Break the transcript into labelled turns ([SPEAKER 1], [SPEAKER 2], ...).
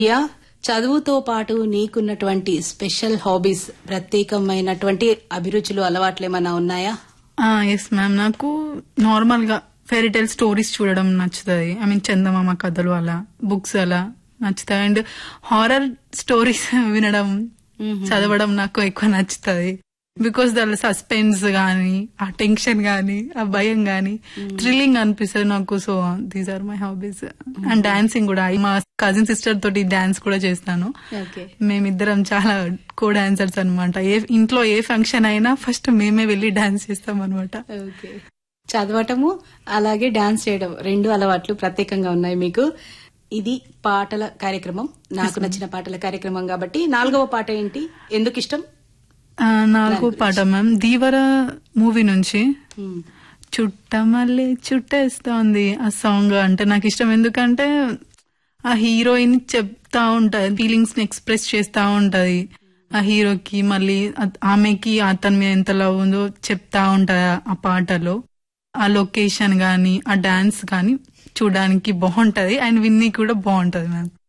[SPEAKER 1] Yeah చదువుతో పాటు నీకున్నటువంటి స్పెషల్ హాబీస్ ప్రత్యేకమైనటువంటి అభిరుచులు అలవాట్లు ఏమైనా ఉన్నాయా
[SPEAKER 2] ఎస్ మ్యామ్ నాకు నార్మల్ గా ఫెయిరీ టైల్ స్టోరీస్ చూడడం నచ్చుతుంది ఐ మీన్ చందమామ కథలు అలా బుక్స్ అలా నచ్చుతాయి అండ్ హారర్ స్టోరీస్ వినడం చదవడం నాకు ఎక్కువ నచ్చుతుంది బికాస్ దాని సస్పెన్స్ గానీ ఆ టెన్షన్ గానీ ఆ భయం గానీ థ్రిల్లింగ్ అనిపిస్తుంది నాకు so these are my hobbies and dancing కూడా మా కజిన్ సిస్టర్ తోటి డాన్స్ కూడా చేస్తాను
[SPEAKER 1] ఓకే
[SPEAKER 2] మేమిద్దరం చాలా కో డాన్సర్స్ అనమాట ఏ ఇంట్లో ఏ ఫంక్షన్ అయినా ఫస్ట్ మేమే వెళ్ళి డాన్స్ చేస్తాం అనమాట
[SPEAKER 1] ఓకే చదవటము అలాగే డాన్స్ చేయడం రెండు అలవాట్లు ప్రత్యేకంగా ఉన్నాయి మీకు ఇది పాటల కార్యక్రమం నాకు నచ్చిన పాటల కార్యక్రమం కాబట్టి నాలుగవ పాట ఏంటి ఎందుకు ఇష్టం
[SPEAKER 2] నాలుగో పాట మ్యామ్ దీవర మూవీ నుంచి
[SPEAKER 1] మ్మ్.
[SPEAKER 2] చుట్టమల్లే చుట్టేస్తోంది ఆ సాంగ్ అంటే నాకు ఇష్టం ఎందుకంటే ఆ హీరోయిన్ చెప్తా ఉంటది ఫీలింగ్స్ ని ఎక్స్ప్రెస్ చేస్తా ఉంటది ఆ హీరోకి మళ్ళీ అ- ఆమెకి అతని మీద ఎంత లవ్ ఉందో చెప్తా ఉంటది ఆ పాటలో ఆ లొకేషన్ గానీ ఆ డాన్స్ గానీ చూడడానికి బాగుంటది అండ్ విన్ని కూడా బాగుంటది మ్యామ్